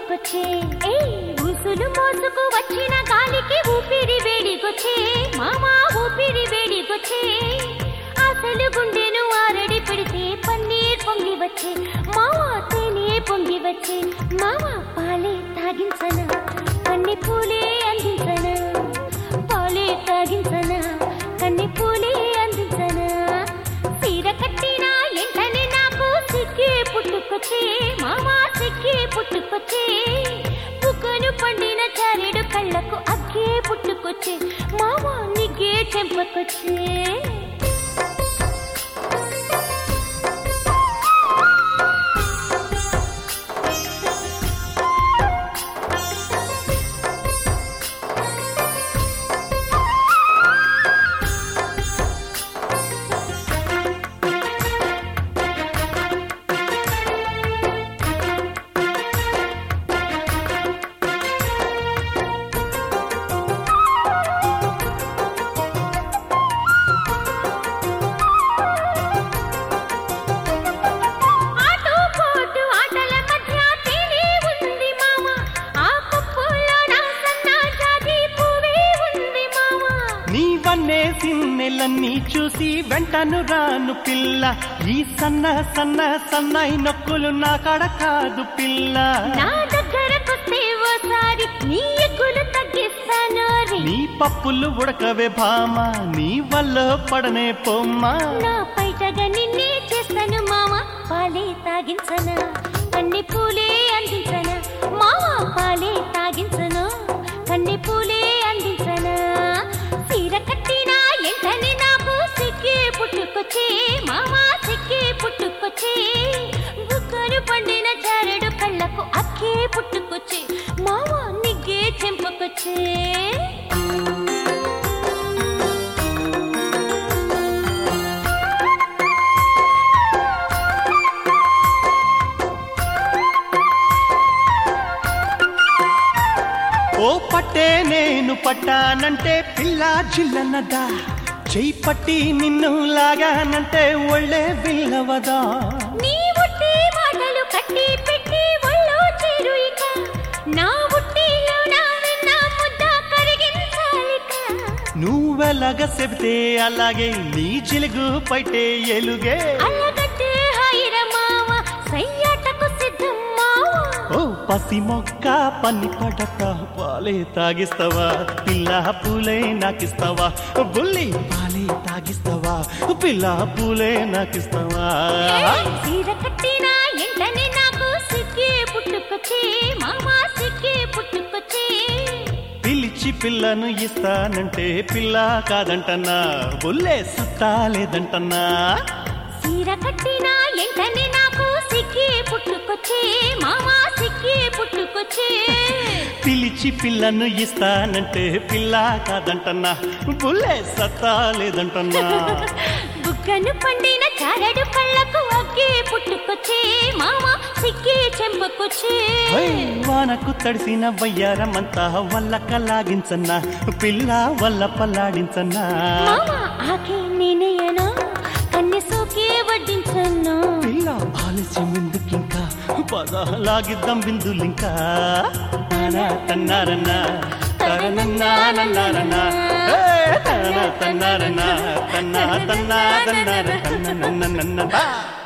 పుట్టుకొచ్చే ఏ ఊసులు మోసుకు వచ్చిన గాలికి ఊపిరి వేడికొచ్చే మామా ఊపిరి వేడికొచ్చే అసలు గుండెను ఆరడి పెడితే పన్నీర్ పొంగి వచ్చే మావా తేనె పొంగి వచ్చే మావా పాలే తాగించనా కన్నె పూలే అందించనా పాలే తాగించనా కన్నె పూలే అందించనా సీర కట్టినా ఎంటనే నాకు సిక్కే పుట్టుకొచ్చే మామా సిక్కే పుట్టుకొచ్చే బుగ్గను పండిన చారెడు కళ్ళకు అగ్గే పుట్టుకొచ్చే మామా నిగ్గే చెంపకొచ్చే ఆటో పోటు ఆటల మధ్య తేనె ఉంది మామ ఆ పప్పులో నా సన్నా జాజి పువ్వే ఉంది మామ నీవన్నే సిన్నెలన్నీ చూసి వెంటను రాను పిల్ల ఈ సన్న సన్న సన్నాయి నొక్కులు నా కడ కాదు పిల్ల నా దగ్గరకొస్తే ఓసారి నీ ఎగ్గులు తగ్గిస్తాను రే నీ పప్పులు ఉడకవే భామ నీ వల్ల పడనే పొమ్మా నా పైటగా నిన్నే చేస్తాను మామ పాలే తాగించనా కన్నె పూలే అందించనా మామ పాలే తాగించను కన్నె పూలే అందించనా సీర కట్టినా ఎంటనే నాకు సిక్కే పుట్టుకొచ్చే మామ సిక్కే పుట్టుకొచ్చే బుక్కను పండిన చారెడు కళ్ళకు అక్కే పుట్టుకొచ్చే మామ నిగ్గే చెంపకొచ్చే ఓ పట్టే నేను పట్టానంటే పిల్ల జిల్లన్నదా చెయ్యి పట్టి నిన్ను లాగానంటే ఒళ్ళే విల్లవదా నీ ఉట్టి మాటలు కట్టి పెట్టి ఒళ్ళో చేరు ఇక నా ఉట్టిలో నా విన్న ముద్ద కరిగించాలిక నువ్వెలాగ చెబితే అలాగే నీ చిలుగు పైటే ఎలుగే అల్లగట్టే హైర మావ సయ్యాటకు సిద్ధం మావ ఓ పసి మొక్క పన్ని పడక పాలే తాగిస్తావా పిల్ల పూలే నాకిస్తావా బుల్లి పాలే తాగిస్తావా పిల్ల పూలే నాకిస్తావా చీర కట్టినా ఎంటనే నాకు సిక్కే పుట్టుకొచ్చే మామ సిక్కే పుట్టుకొచ్చే పిలిచి పిల్లను ఇస్తానంటే పిల్ల కాదంటన్నా బుల్లే సత్తా లేదంటన్నా చీర కట్టినా ఎంటనే నాకు సిక్కే పుట్టుకొచ్చే మామ సిక్కే పుట్టుకొచ్చే పిలిచి పిల్లను ఇస్తానంటే పిల్ల కాదంటన్నా బుల్లే సత్తా లేదంటన్నా బుగ్గను పండిన చారడు కళ్ళకు అగ్గే పుట్టుకొచ్చే మామ సిక్కే చెంపకొచ్చే హై, వానకు తడిసిన వయ్యారమంతా వల్లక లాగించన్నా పిల్ల వల్ల పల్లాడించన్నా మామ ఆకే నేనేయనా కన్నె సోకే వడ్డించన్నా పిల్ల ఆలస్యం ఎందుకింకా పద లాగిద్దాం బిందులింకా తన తన్నారన్నా తరనన్నారన్నారన్నా ఏ, తన తన్నారన్నా తన్నా తన్నా తన్నార తన్న